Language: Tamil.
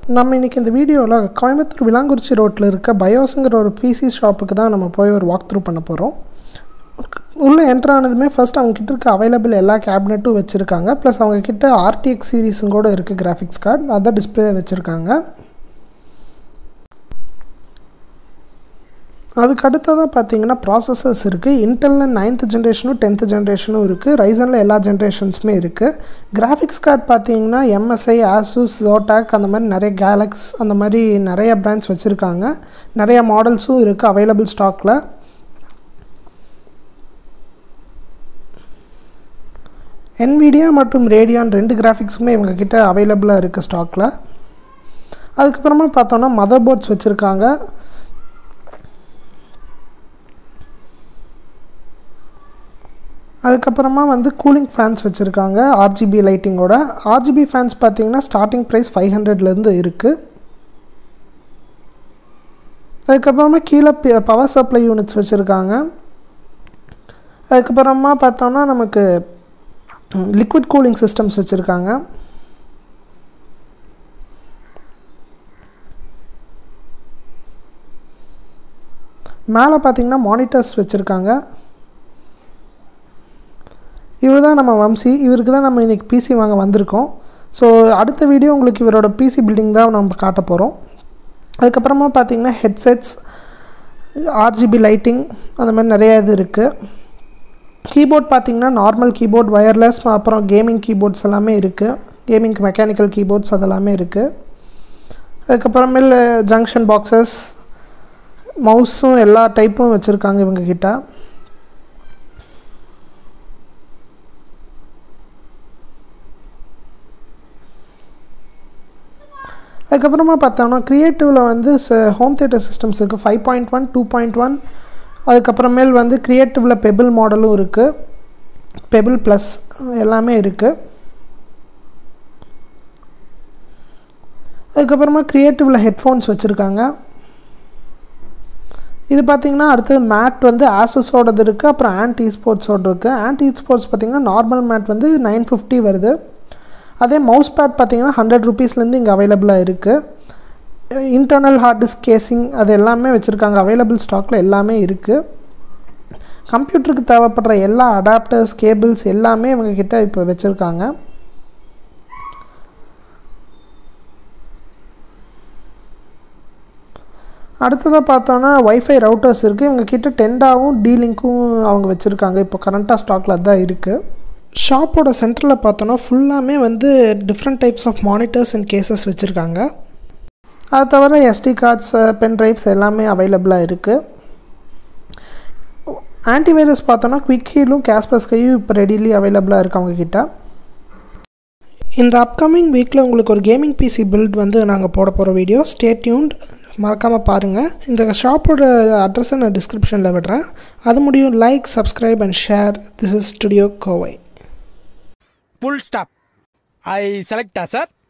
நம்ம இன்றைக்கி இந்த வீடியோவில் கோயம்புத்தூர் விலாங்குறிச்சி ரோட்டில் இருக்க பயோஸுங்கிற ஒரு பிசி ஷாப்புக்கு தான் நம்ம போய் ஒரு வாக் த்ரூ பண்ண போகிறோம் உள்ளே என்ட்ரு ஆனதுமே ஃபர்ஸ்ட் அவங்க கிட்ட இருக்க அவைலபிள் எல்லா கேபினெட்டும் வச்சுருக்காங்க ப்ளஸ் அவங்க கிட்ட ஆர்டிஎக்ஸ் சீரீஸும் கூட இருக்குது கிராஃபிக்ஸ் கார்டு அதான் டிஸ்பிளே வச்சுருக்காங்க அதுக்கு அடுத்ததாக பார்த்தீங்கன்னா ப்ராசஸர்ஸ் இருக்குது இன்டெல்லில் நைன்த் ஜென்ரேஷனும் டென்த்து ஜென்ரேஷனும் இருக்குது ரைசனில் எல்லா ஜென்ரேஷன்ஸுமே இருக்குது கிராஃபிக்ஸ் கார்டு பார்த்தீங்கன்னா எம்எஸ்ஐ ஆசூஸ் ஜோட்டாக் அந்த மாதிரி நிறைய கேலக்ஸ் அந்த மாதிரி நிறைய பிராண்ட்ஸ் வச்சுருக்காங்க நிறைய மாடல்ஸும் இருக்குது அவைலபிள் ஸ்டாக்கில் என்விடியா மற்றும் ரேடியான் ரெண்டு கிராஃபிக்ஸுமே இவங்க கிட்ட அவைலபிளாக இருக்குது ஸ்டாக்கில் அதுக்கப்புறமா பார்த்தோன்னா மதர் போர்ட்ஸ் வச்சுருக்காங்க அதுக்கப்புறமா வந்து கூலிங் ஃபேன்ஸ் வச்சுருக்காங்க ஆர்ஜிபி லைட்டிங்கோட ஆர்ஜிபி ஃபேன்ஸ் பார்த்தீங்கன்னா ஸ்டார்டிங் ப்ரைஸ் ஃபைவ் ஹண்ட்ரட்லேருந்து இருக்குது அதுக்கப்புறமா கீழே பவர் சப்ளை யூனிட்ஸ் வச்சுருக்காங்க அதுக்கப்புறமா பார்த்தோன்னா நமக்கு லிக்விட் கூலிங் சிஸ்டம்ஸ் வச்சுருக்காங்க மேலே பார்த்தீங்கன்னா மானிட்டர்ஸ் வச்சுருக்காங்க இவர் தான் நம்ம வம்சி இவருக்கு தான் நம்ம இன்றைக்கி பிசி வாங்க வந்திருக்கோம் ஸோ அடுத்த வீடியோ உங்களுக்கு இவரோட பிசி பில்டிங் தான் நம்ம காட்ட போகிறோம் அதுக்கப்புறமா பார்த்தீங்கன்னா ஹெட்செட்ஸ் ஆர்ஜிபி லைட்டிங் அந்த மாதிரி நிறைய இது இருக்குது கீபோர்ட் பார்த்தீங்கன்னா நார்மல் கீபோர்ட் ஒயர்லெஸ் அப்புறம் கேமிங் கீபோர்ட்ஸ் எல்லாமே இருக்குது கேமிங் மெக்கானிக்கல் கீபோர்ட்ஸ் அதெல்லாமே இருக்குது அதுக்கப்புறமேல் ஜங்ஷன் பாக்ஸஸ் மவுஸும் எல்லா டைப்பும் வச்சுருக்காங்க இவங்கக்கிட்ட அதுக்கப்புறமா பார்த்தோம்னா க்ரியேட்டிவில் வந்து ஹோம் தேட்டர் சிஸ்டம்ஸ் இருக்குது five point one two point one அதுக்கப்புறமேல் வந்து க்ரியேட்டிவில் பெபிள் மாடலும் இருக்குது பெபிள் ப்ளஸ் எல்லாமே இருக்குது அதுக்கப்புறமா க்ரியேட்டிவில் ஹெட்ஃபோன்ஸ் வச்சுருக்காங்க இது பார்த்திங்கன்னா அடுத்தது மேட் வந்து ஆசஸோடது இருக்குது அப்புறம் ஆன்டி ஸ்போர்ட்ஸோடு இருக்குது ஆன்டி ஸ்போர்ட்ஸ் பார்த்திங்கன்னா நார்மல் மேட் வந்து நைன் ஃபிஃப்டி வருது அதே மவுஸ் பேட் பார்த்திங்கன்னா ஹண்ட்ரட் ருபீஸ்லேருந்து இங்கே அவைலபிளாக இருக்குது இன்டர்னல் ஹார்ட் டிஸ்க் கேசிங் அது எல்லாமே வச்சுருக்காங்க அவைலபிள் ஸ்டாக்கில் எல்லாமே இருக்குது கம்ப்யூட்டருக்கு தேவைப்படுற எல்லா அடாப்டர்ஸ் கேபிள்ஸ் எல்லாமே இவங்கக்கிட்ட இப்போ வச்சுருக்காங்க அடுத்ததாக பார்த்தோன்னா ஒய்ஃபை ரவுட்டர்ஸ் இருக்குது இவங்கக்கிட்ட டென்டாவும் டீலிங்க்கும் அவங்க வச்சுருக்காங்க இப்போ கரண்ட்டாக ஸ்டாக்கில் அதுதான் இருக்குது ஷாப்போட சென்டரில் பார்த்தோன்னா ஃபுல்லாமே வந்து different types of monitors and cases வச்சுருக்காங்க அது தவிர எஸ்டி கார்ட்ஸ் பென் ட்ரைவ்ஸ் எல்லாமே அவைலபிளாக இருக்குது ஆன்டிவைரஸ் பார்த்தோன்னா குவிக் ஹீலும் கேஸ்பஸ் கையும் இப்போ ரெடிலி அவைலபிளாக இருக்குது அவங்கக்கிட்ட இந்த அப்கமிங் வீக்கில் உங்களுக்கு ஒரு கேமிங் பிசி பில்ட் வந்து நாங்கள் போட போகிற வீடியோ ஸ்டே டியூன்ட் மறக்காமல் பாருங்கள் இந்த ஷாப்போட அட்ரஸை நான் டிஸ்கிரிப்ஷனில் விடுறேன் அது முடியும் like subscribe and share this is studio Kovai full stop. I select sir.